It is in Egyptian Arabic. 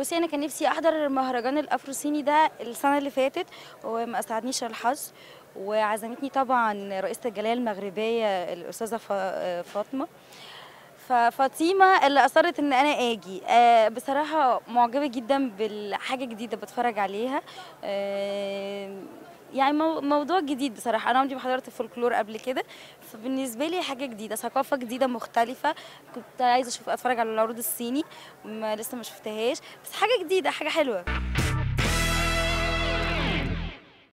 بصي انا كان نفسي احضر مهرجان الافرو صيني ده السنه اللي فاتت وما اسعدنيش الحظ وعزمتني طبعا رئيسه الجاليه المغربيه الاستاذه فا- فاطمه ففاطمه اللي اصرت ان انا اجي آه، بصراحه معجبه جدا بالحاجه جديده بتفرج عليها آه، يعني مو- موضوع جديد بصراحه انا عمري ما حضرت فولكلور قبل كده فبالنسبه لي حاجه جديده ثقافه جديده مختلفه كنت عايزه اشوف اتفرج على العروض الصيني ما لسه ما شفتهاش بس حاجه جديده حاجه حلوه